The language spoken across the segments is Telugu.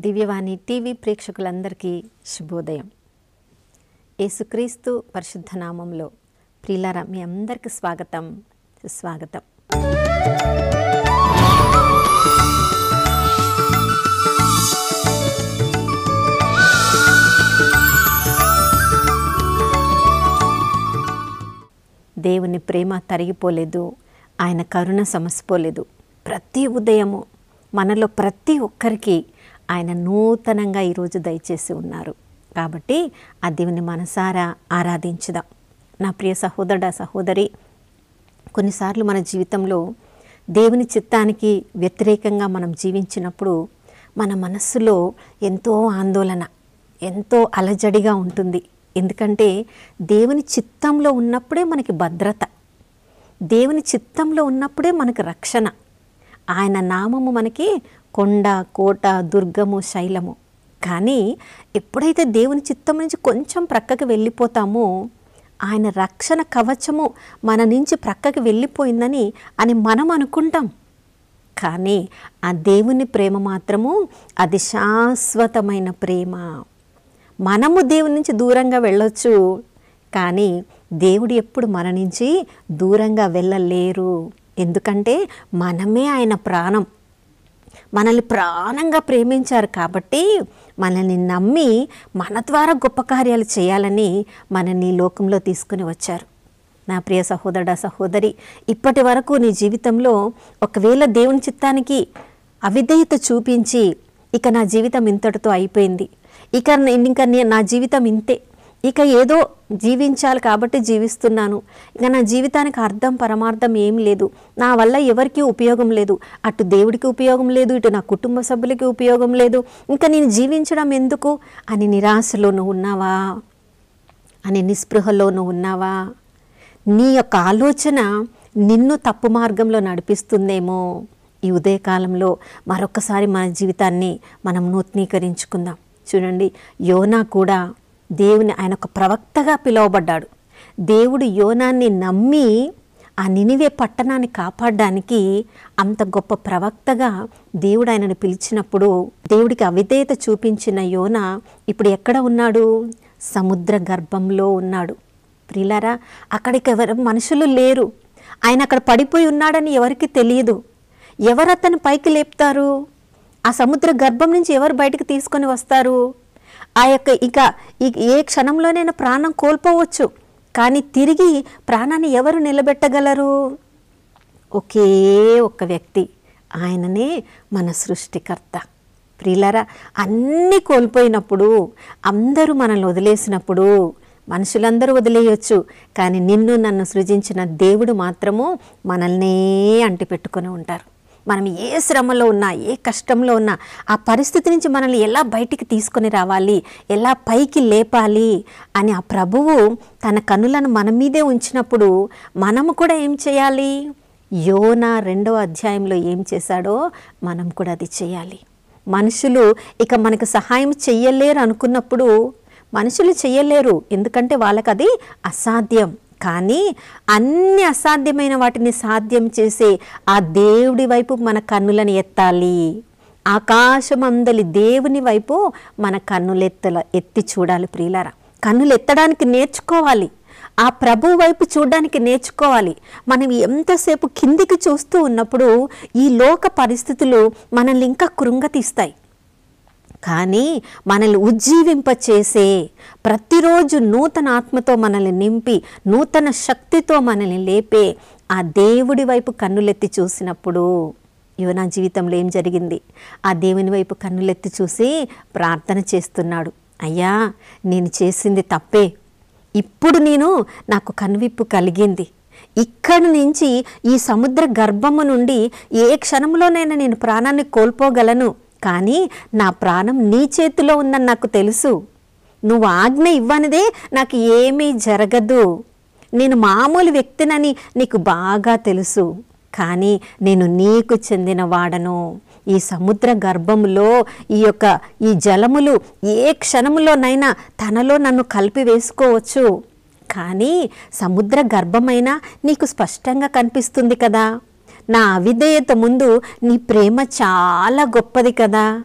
దివ్యవాణి టీవీ ప్రేక్షకులందరికీ శుభోదయం యేసుక్రీస్తు పరిశుద్ధ నామంలో ప్రియులారా మీ అందరికీ స్వాగతం సుస్వాగతం దేవుని ప్రేమ తరిగిపోలేదు ఆయన కరుణ సమసిపోలేదు ప్రతి ఉదయము మనలో ప్రతి ఒక్కరికి ఆయన నూతనంగా ఈరోజు దయచేసి ఉన్నారు కాబట్టి ఆ దేవుని మనసారా ఆరాధించుదాం నా ప్రియ సహోదరుడ సహోదరి కొన్నిసార్లు మన జీవితంలో దేవుని చిత్తానికి వ్యతిరేకంగా మనం జీవించినప్పుడు మన మనస్సులో ఎంతో ఆందోళన ఎంతో అలజడిగా ఉంటుంది ఎందుకంటే దేవుని చిత్తంలో ఉన్నప్పుడే మనకి భద్రత దేవుని చిత్తంలో ఉన్నప్పుడే మనకి రక్షణ ఆయన నామము మనకి కొండ కోట దుర్గము శైలము కానీ ఎప్పుడైతే దేవుని చిత్తం నుంచి కొంచెం ప్రక్కకి వెళ్ళిపోతామో ఆయన రక్షణ కవచము మన నుంచి ప్రక్కకి వెళ్ళిపోయిందని అని మనం అనుకుంటాం కానీ ఆ దేవుని ప్రేమ మాత్రము అది శాశ్వతమైన ప్రేమ మనము దేవుని నుంచి దూరంగా వెళ్ళొచ్చు కానీ దేవుడు ఎప్పుడు మన నుంచి దూరంగా వెళ్ళలేరు ఎందుకంటే మనమే ఆయన ప్రాణం మనల్ని ప్రాణంగా ప్రేమించారు కాబట్టి మనల్ని నమ్మి మన ద్వారా గొప్ప కార్యాలు చేయాలని మనల్ని ఈ లోకంలో తీసుకుని వచ్చారు నా ప్రియ సహోదరుడ సహోదరి ఇప్పటి వరకు నీ జీవితంలో ఒకవేళ దేవుని చిత్తానికి అవిధేయత చూపించి ఇక నా జీవితం ఇంతటితో అయిపోయింది ఇక నే- ఇంకా నే- నా జీవితం ఇంతే ఇక ఏదో జీవించాలి కాబట్టి జీవిస్తున్నాను ఇక నా జీవితానికి అర్థం పరమార్థం ఏం లేదు నా వల్ల ఎవరికీ ఉపయోగం లేదు అటు దేవుడికి ఉపయోగం లేదు ఇటు నా కుటుంబ సభ్యులకి ఉపయోగం లేదు ఇంకా నేను జీవించడం ఎందుకు అని నిరాశలో నువ్వు ఉన్నావా అని నిస్పృహలో నువ్వు ఉన్నావా నీ యొక్క ఆలోచన నిన్ను తప్పు మార్గంలో నడిపిస్తుందేమో ఈ ఉదయకాలంలో మరొకసారి మన జీవితాన్ని మనం నూతనీకరించుకుందాం చూడండి యోనా కూడా దేవుని ఆయన ఒక ప్రవక్తగా పిలువబడ్డాడు దేవుడు యోనాన్ని నమ్మి ఆ నినివే పట్టణాన్ని కాపాడడానికి అంత గొప్ప ప్రవక్తగా దేవుడు ఆయనను పిలిచినప్పుడు దేవుడికి అవిధేయత చూపించిన యోన ఇప్పుడు ఎక్కడ ఉన్నాడు సముద్ర గర్భంలో ఉన్నాడు ప్రియులారా అక్కడికి ఎవరు మనుషులు లేరు ఆయన అక్కడ పడిపోయి ఉన్నాడని ఎవరికి తెలియదు ఎవరు అతను పైకి లేపుతారు ఆ సముద్ర గర్భం నుంచి ఎవరు బయటకు తీసుకొని వస్తారు ఆ యొక్క ఇక ఈ- ఏ క్షణంలోనైనా ప్రాణం కోల్పోవచ్చు కానీ తిరిగి ప్రాణాన్ని ఎవరు నిలబెట్టగలరు ఒకే ఒక్క వ్యక్తి ఆయననే మన సృష్టికర్త ప్రియులరా అన్నీ కోల్పోయినప్పుడు అందరూ మనల్ని వదిలేసినప్పుడు మనుషులందరూ వదిలేయొచ్చు కానీ నిన్ను నన్ను సృజించిన దేవుడు మాత్రము మనల్నే అంటిపెట్టుకొని ఉంటారు మనం ఏ శ్రమలో ఉన్నా ఏ కష్టంలో ఉన్నా ఆ పరిస్థితి నుంచి మనల్ని ఎలా బయటికి తీసుకొని రావాలి ఎలా పైకి లేపాలి అని ఆ ప్రభువు తన కనులను మన మీదే ఉంచినప్పుడు మనము కూడా ఏం చేయాలి యోన రెండవ అధ్యాయంలో ఏం చేశాడో మనం కూడా అది చేయాలి మనుషులు ఇక మనకు సహాయం చెయ్యలేరు అనుకున్నప్పుడు మనుషులు చెయ్యలేరు ఎందుకంటే వాళ్ళకి అది అసాధ్యం కానీ అన్ని అసాధ్యమైన వాటిని సాధ్యం చేసే ఆ దేవుడి వైపు మన కన్నులను ఎత్తాలి ఆకాశమందలి దేవుని వైపు మన కన్నులెత్తల ఎత్తి చూడాలి ప్రియులారా కన్నులు ఎత్తడానికి నేర్చుకోవాలి ఆ ప్రభు వైపు చూడడానికి నేర్చుకోవాలి మనం ఎంతసేపు కిందికి చూస్తూ ఉన్నప్పుడు ఈ లోక పరిస్థితులు మనల్ని ఇంకా కృంగతీస్తాయి కానీ మనల్ని ఉజ్జీవింపచేసే ప్రతిరోజు నూతన ఆత్మతో మనల్ని నింపి నూతన శక్తితో మనల్ని లేపే ఆ దేవుడి వైపు కన్నులెత్తి చూసినప్పుడు యువన జీవితంలో ఏం జరిగింది ఆ దేవుని వైపు కన్నులెత్తి చూసి ప్రార్థన చేస్తున్నాడు అయ్యా నేను చేసింది తప్పే ఇప్పుడు నేను నాకు కనువిప్పు కలిగింది ఇక్కడి నుంచి ఈ సముద్ర గర్భము నుండి ఏ క్షణంలోనైనా నేను ప్రాణాన్ని కోల్పోగలను కానీ నా ప్రాణం నీ చేతిలో ఉందని నాకు తెలుసు నువ్వు ఆజ్ఞ ఇవ్వనిదే నాకు ఏమీ జరగదు నేను మామూలు వ్యక్తినని నీకు బాగా తెలుసు కానీ నేను నీకు చెందిన వాడను ఈ సముద్ర గర్భములో ఈ యొక్క ఈ జలములు ఏ క్షణములోనైనా తనలో నన్ను కలిపి వేసుకోవచ్చు కానీ సముద్ర గర్భమైనా నీకు స్పష్టంగా కనిపిస్తుంది కదా నా అవిధేయత ముందు నీ ప్రేమ చాలా గొప్పది కదా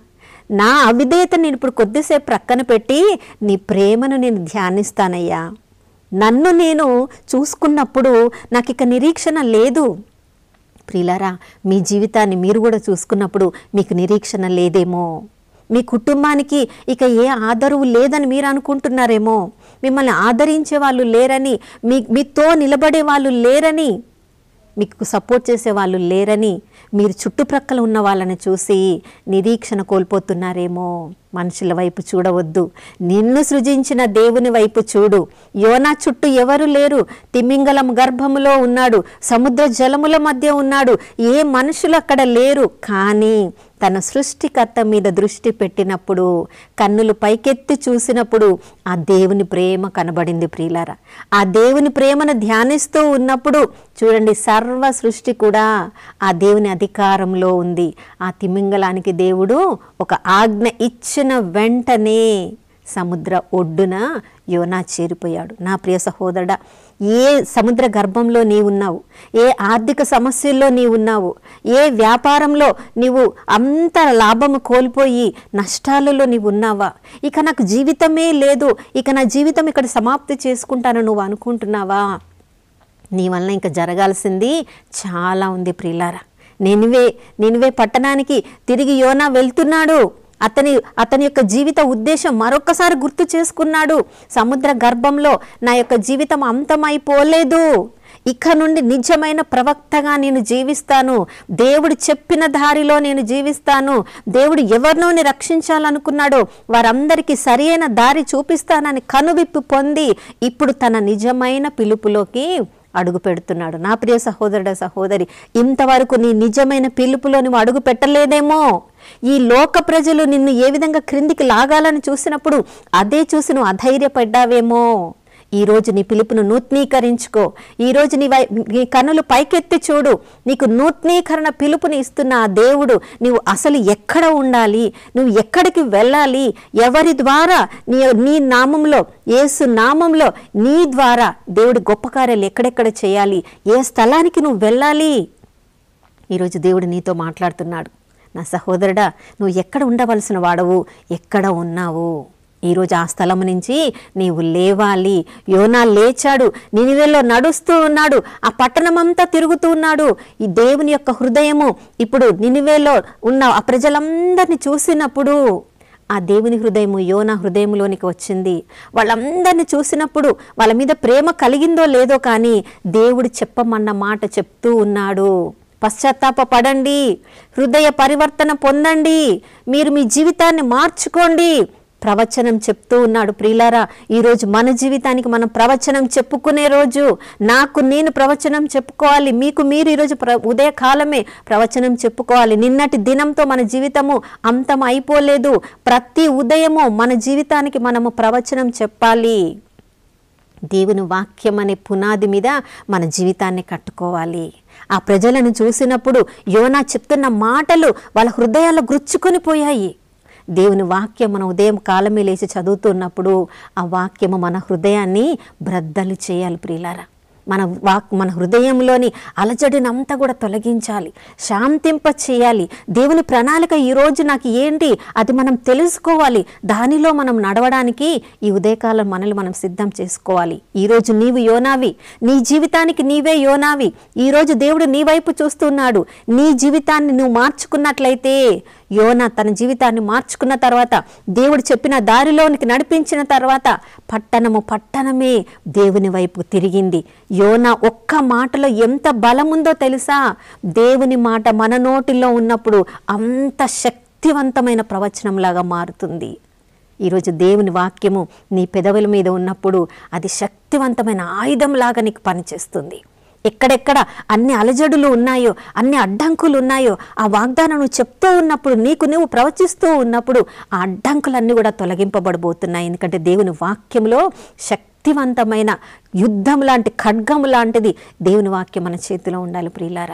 నా అవిధేయత నేను ఇప్పుడు కొద్దిసేపు ప్రక్కన పెట్టి నీ ప్రేమను నేను ధ్యానిస్తానయ్యా నన్ను నేను చూసుకున్నప్పుడు నాకు ఇక నిరీక్షణ లేదు ప్రియులారా మీ జీవితాన్ని మీరు కూడా చూసుకున్నప్పుడు మీకు నిరీక్షణ లేదేమో మీ కుటుంబానికి ఇక ఏ ఆదరువు లేదని మీరు అనుకుంటున్నారేమో మిమ్మల్ని ఆదరించే వాళ్ళు లేరని మీ మీతో నిలబడే వాళ్ళు లేరని మీకు సపోర్ట్ చేసే వాళ్ళు లేరని మీరు చుట్టుప్రక్కల ఉన్న వాళ్ళని చూసి నిరీక్షణ కోల్పోతున్నారేమో మనుషుల వైపు చూడవద్దు నిన్ను సృజించిన దేవుని వైపు చూడు యోనా చుట్టూ ఎవరు లేరు తిమింగలం గర్భములో ఉన్నాడు సముద్ర జలముల మధ్య ఉన్నాడు ఏ మనుషులు అక్కడ లేరు కానీ తన సృష్టికర్త మీద దృష్టి పెట్టినప్పుడు కన్నులు పైకెత్తి చూసినప్పుడు ఆ దేవుని ప్రేమ కనబడింది ప్రియులారా ఆ దేవుని ప్రేమను ధ్యానిస్తూ ఉన్నప్పుడు చూడండి సర్వ సృష్టి కూడా ఆ దేవుని అధికారంలో ఉంది ఆ తిమింగలానికి దేవుడు ఒక ఆజ్ఞ ఇచ్చిన వెంటనే సముద్ర ఒడ్డున యోనా చేరిపోయాడు నా ప్రియ సహోదరుడా ఏ సముద్ర గర్భంలో నీవు ఉన్నావు ఏ ఆర్థిక సమస్యల్లో నీవు ఉన్నావు ఏ వ్యాపారంలో నీవు అంత లాభము కోల్పోయి నష్టాలలో నీవు ఉన్నావా ఇక నాకు జీవితమే లేదు ఇక నా జీవితం ఇక్కడ సమాప్తి చేసుకుంటాను నువ్వు అనుకుంటున్నావా నీ వల్ల ఇంకా జరగాల్సింది చాలా ఉంది ప్రియులారా నినివే నినివే పట్టణానికి తిరిగి యోనా వెళ్తున్నాడు అతని అతని యొక్క జీవిత ఉద్దేశం మరొకసారి గుర్తు చేసుకున్నాడు సముద్ర గర్భంలో నా యొక్క జీవితం అంతమైపోలేదు ఇక నుండి నిజమైన ప్రవక్తగా నేను జీవిస్తాను దేవుడు చెప్పిన దారిలో నేను జీవిస్తాను దేవుడు ఎవరినోని రక్షించాలనుకున్నాడో వారందరికీ సరియైన దారి చూపిస్తానని కనువిప్పు పొంది ఇప్పుడు తన నిజమైన పిలుపులోకి అడుగు పెడుతున్నాడు నా ప్రియ సహోదరుడ సహోదరి ఇంతవరకు నీ నిజమైన పిలుపులో నువ్వు అడుగు పెట్టలేదేమో ఈ లోక ప్రజలు నిన్ను ఏ విధంగా క్రిందికి లాగాలని చూసినప్పుడు అదే చూసి నువ్వు అధైర్యపడ్డావేమో ఈరోజు నీ పిలుపును నూతనీకరించుకో ఈరోజు నీ వై నీ కన్నులు పైకెత్తి చూడు నీకు నూతనీకరణ పిలుపుని ఇస్తున్న ఆ దేవుడు నీవు అసలు ఎక్కడ ఉండాలి నువ్వు ఎక్కడికి వెళ్ళాలి ఎవరి ద్వారా నీ నీ నామంలో యేసు నామంలో నీ ద్వారా దేవుడి గొప్ప కార్యాలు ఎక్కడెక్కడ చేయాలి ఏ స్థలానికి నువ్వు వెళ్ళాలి ఈరోజు దేవుడు నీతో మాట్లాడుతున్నాడు నా సహోదరుడా నువ్వు ఎక్కడ ఉండవలసిన వాడవు ఎక్కడ ఉన్నావు ఈరోజు ఆ స్థలం నుంచి నీవు లేవాలి యోనా లేచాడు నినివేలో నడుస్తూ ఉన్నాడు ఆ పట్టణమంతా తిరుగుతూ ఉన్నాడు ఈ దేవుని యొక్క హృదయము ఇప్పుడు నినివేలో ఉన్న ఆ ప్రజలందరినీ చూసినప్పుడు ఆ దేవుని హృదయము యోన హృదయంలోనికి వచ్చింది వాళ్ళందరినీ చూసినప్పుడు వాళ్ళ మీద ప్రేమ కలిగిందో లేదో కానీ దేవుడు చెప్పమన్న మాట చెప్తూ ఉన్నాడు పశ్చాత్తాప పడండి హృదయ పరివర్తన పొందండి మీరు మీ జీవితాన్ని మార్చుకోండి ప్రవచనం చెప్తూ ఉన్నాడు ప్రియులారా ఈరోజు మన జీవితానికి మనం ప్రవచనం చెప్పుకునే రోజు నాకు నేను ప్రవచనం చెప్పుకోవాలి మీకు మీరు ఈరోజు ప్ర ఉదయకాలమే ప్రవచనం చెప్పుకోవాలి నిన్నటి దినంతో మన జీవితము అంతం అయిపోలేదు ప్రతి ఉదయము మన జీవితానికి మనము ప్రవచనం చెప్పాలి దేవుని వాక్యం అనే పునాది మీద మన జీవితాన్ని కట్టుకోవాలి ఆ ప్రజలను చూసినప్పుడు యోనా చెప్తున్న మాటలు వాళ్ళ హృదయాల్లో గుచ్చుకొని పోయాయి దేవుని వాక్యం మనం ఉదయం కాలమే లేచి చదువుతున్నప్పుడు ఆ వాక్యము మన హృదయాన్ని బ్రద్దలు చేయాలి ప్రియులారా మన వాక్ మన హృదయంలోని అలజడినంతా కూడా తొలగించాలి శాంతింప చేయాలి దేవుని ప్రణాళిక ఈరోజు నాకు ఏంటి అది మనం తెలుసుకోవాలి దానిలో మనం నడవడానికి ఈ ఉదయకాలం మనల్ని మనం సిద్ధం చేసుకోవాలి ఈరోజు నీవు యోనావి నీ జీవితానికి నీవే యోనావి ఈరోజు దేవుడు నీ వైపు చూస్తున్నాడు నీ జీవితాన్ని నువ్వు మార్చుకున్నట్లయితే యోన తన జీవితాన్ని మార్చుకున్న తర్వాత దేవుడు చెప్పిన దారిలోనికి నడిపించిన తర్వాత పట్టణము పట్టణమే దేవుని వైపు తిరిగింది యోన ఒక్క మాటలో ఎంత బలముందో తెలుసా దేవుని మాట మన నోటిలో ఉన్నప్పుడు అంత శక్తివంతమైన ప్రవచనంలాగా మారుతుంది ఈరోజు దేవుని వాక్యము నీ పెదవుల మీద ఉన్నప్పుడు అది శక్తివంతమైన ఆయుధంలాగా నీకు పనిచేస్తుంది ఎక్కడెక్కడ అన్ని అలజడులు ఉన్నాయో అన్ని అడ్డంకులు ఉన్నాయో ఆ వాగ్దానం నువ్వు చెప్తూ ఉన్నప్పుడు నీకు నువ్వు ప్రవచిస్తూ ఉన్నప్పుడు ఆ అడ్డంకులన్నీ కూడా తొలగింపబడబోతున్నాయి ఎందుకంటే దేవుని వాక్యంలో శక్తివంతమైన యుద్ధం లాంటి ఖడ్గం లాంటిది దేవుని వాక్యం మన చేతిలో ఉండాలి ప్రియులారా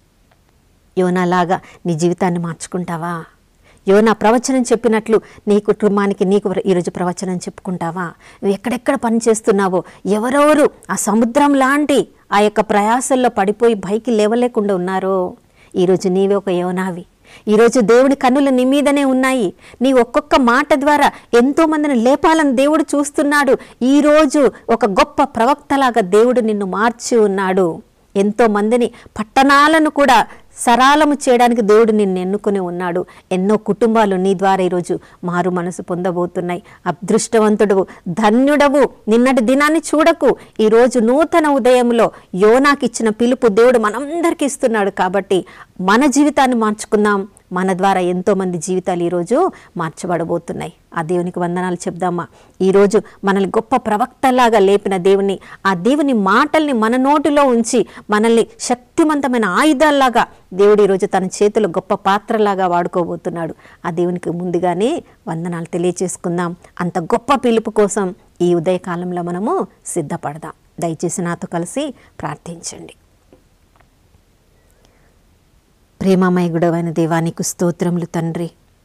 యోనాలాగా నీ జీవితాన్ని మార్చుకుంటావా యోనా ప్రవచనం చెప్పినట్లు నీ కుటుంబానికి నీకు ఈరోజు ప్రవచనం చెప్పుకుంటావా నువ్వు ఎక్కడెక్కడ పని చేస్తున్నావో ఎవరెవరు ఆ సముద్రం లాంటి ఆ యొక్క ప్రయాసల్లో పడిపోయి పైకి లేవలేకుండా ఉన్నారో ఈరోజు నీవే ఒక యోనావి ఈరోజు దేవుడి కన్నులు నీ మీదనే ఉన్నాయి నీ ఒక్కొక్క మాట ద్వారా ఎంతో మందిని లేపాలని దేవుడు చూస్తున్నాడు ఈరోజు ఒక గొప్ప ప్రవక్తలాగా దేవుడు నిన్ను మార్చి ఉన్నాడు ఎంతో మందిని పట్టణాలను కూడా సరాలము చేయడానికి దేవుడు నిన్ను ఎన్నుకొని ఉన్నాడు ఎన్నో కుటుంబాలు నీ ద్వారా ఈరోజు మారు మనసు పొందబోతున్నాయి అదృష్టవంతుడు ధన్యుడవు నిన్నటి దినాన్ని చూడకు ఈరోజు నూతన ఉదయంలో యోనాకి ఇచ్చిన పిలుపు దేవుడు మనందరికీ ఇస్తున్నాడు కాబట్టి మన జీవితాన్ని మార్చుకుందాం మన ద్వారా ఎంతో మంది జీవితాలు ఈరోజు మార్చబడబోతున్నాయి ఆ దేవునికి వందనాలు చెప్దామా ఈరోజు మనల్ని గొప్ప ప్రవక్తలాగా లేపిన దేవుని ఆ దేవుని మాటల్ని మన నోటిలో ఉంచి మనల్ని శక్తివంతమైన ఆయుధాల్లాగా దేవుడు ఈరోజు తన చేతులు గొప్ప పాత్రలాగా వాడుకోబోతున్నాడు ఆ దేవునికి ముందుగానే వందనాలు తెలియచేసుకుందాం అంత గొప్ప పిలుపు కోసం ఈ ఉదయకాలంలో మనము సిద్ధపడదాం దయచేసి నాతో కలిసి ప్రార్థించండి ప్రేమమయగుడవైన దేవానికి స్తోత్రములు తండ్రి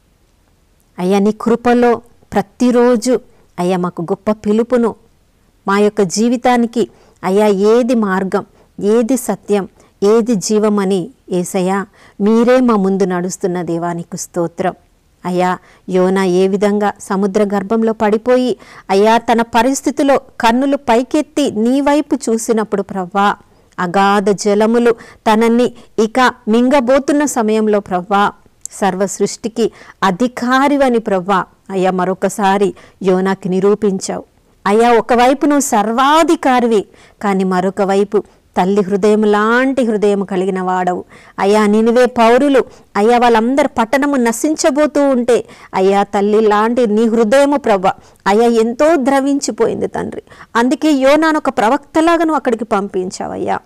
అయ్యా నీ కృపలో ప్రతిరోజు అయ్యా మాకు గొప్ప పిలుపును మా యొక్క జీవితానికి అయ్యా ఏది మార్గం ఏది సత్యం ఏది జీవమని ఏసయ్యా మీరే మా ముందు నడుస్తున్న దేవానికి స్తోత్రం అయ్యా యోన ఏ విధంగా సముద్ర గర్భంలో పడిపోయి అయ్యా తన పరిస్థితిలో కన్నులు పైకెత్తి నీ వైపు చూసినప్పుడు ప్రవ్వా అగాధ జలములు తనని ఇక మింగబోతున్న సమయంలో ప్రవ్వా సర్వ సృష్టికి అధికారివని ప్రవ్వా అయ్యా మరొకసారి యోనాకి నిరూపించావు అయ్యా ఒకవైపు నువ్వు సర్వాధికారివి కానీ మరొక వైపు తల్లి హృదయం లాంటి హృదయం కలిగిన వాడవు అయ్యా నినివే పౌరులు అయ్యా వాళ్ళందరు పట్టణము నశించబోతూ ఉంటే అయ్యా తల్లి లాంటి నీ హృదయము ప్రభ అయ్యా ఎంతో ద్రవించిపోయింది తండ్రి అందుకే యోనాను ఒక ప్రవక్తలాగా నువ్వు అక్కడికి పంపించావయ్యా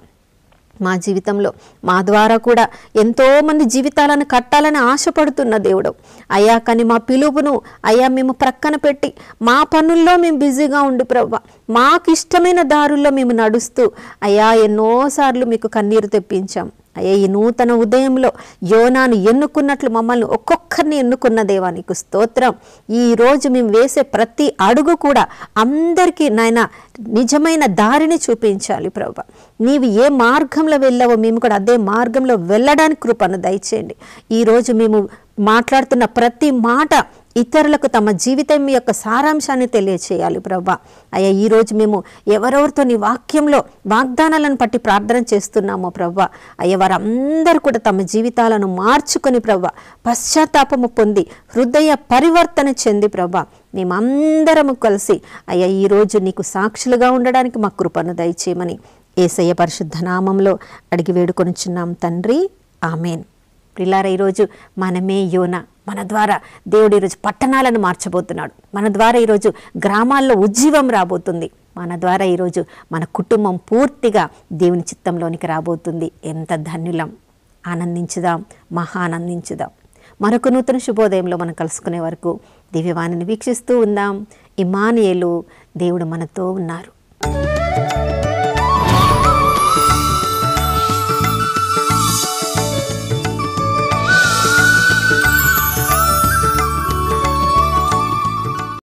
మా జీవితంలో మా ద్వారా కూడా ఎంతోమంది జీవితాలను కట్టాలని ఆశపడుతున్న దేవుడు అయ్యా కానీ మా పిలుపును అయ్యా మేము ప్రక్కన పెట్టి మా పనుల్లో మేము బిజీగా ఉండి ప్రవ్వ మాకు ఇష్టమైన దారుల్లో మేము నడుస్తూ అయ్యా ఎన్నోసార్లు మీకు కన్నీరు తెప్పించాం అయ్యా ఈ నూతన ఉదయంలో యోనాను ఎన్నుకున్నట్లు మమ్మల్ని ఒక్కొక్కరిని ఎన్నుకున్న దేవానికి స్తోత్రం ఈ రోజు మేము వేసే ప్రతి అడుగు కూడా అందరికీ నాయన నిజమైన దారిని చూపించాలి ప్రభా నీవు ఏ మార్గంలో వెళ్ళావో మేము కూడా అదే మార్గంలో వెళ్ళడానికి కృపను దయచేయండి ఈరోజు మేము మాట్లాడుతున్న ప్రతి మాట ఇతరులకు తమ జీవితం యొక్క సారాంశాన్ని తెలియచేయాలి ప్రభా అయ్యా ఈరోజు మేము ఎవరెవరితో నీ వాక్యంలో వాగ్దానాలను పట్టి ప్రార్థన చేస్తున్నామో ప్రభా అయ్యా వారందరూ కూడా తమ జీవితాలను మార్చుకొని ప్రభా పశ్చాత్తాపము పొంది హృదయ పరివర్తన చెంది ప్రభా మేమందరము కలిసి అయ్యా ఈరోజు నీకు సాక్షులుగా ఉండడానికి మా కృపను దయచేయమని ఏసయ్య పరిశుద్ధ నామంలో అడిగి వేడుకొనిచున్నాం తండ్రి ఆమెన్ ప్రిలార ఈరోజు మనమే యోన మన ద్వారా దేవుడు ఈరోజు పట్టణాలను మార్చబోతున్నాడు మన ద్వారా ఈరోజు గ్రామాల్లో ఉజ్జీవం రాబోతుంది మన ద్వారా ఈరోజు మన కుటుంబం పూర్తిగా దేవుని చిత్తంలోనికి రాబోతుంది ఎంత ధన్యులం ఆనందించుదాం మహా ఆనందించుదాం మరొక నూతన శుభోదయంలో మనం కలుసుకునే వరకు దివ్యవాణిని వీక్షిస్తూ ఉందాం ఇమానియలు దేవుడు మనతో ఉన్నారు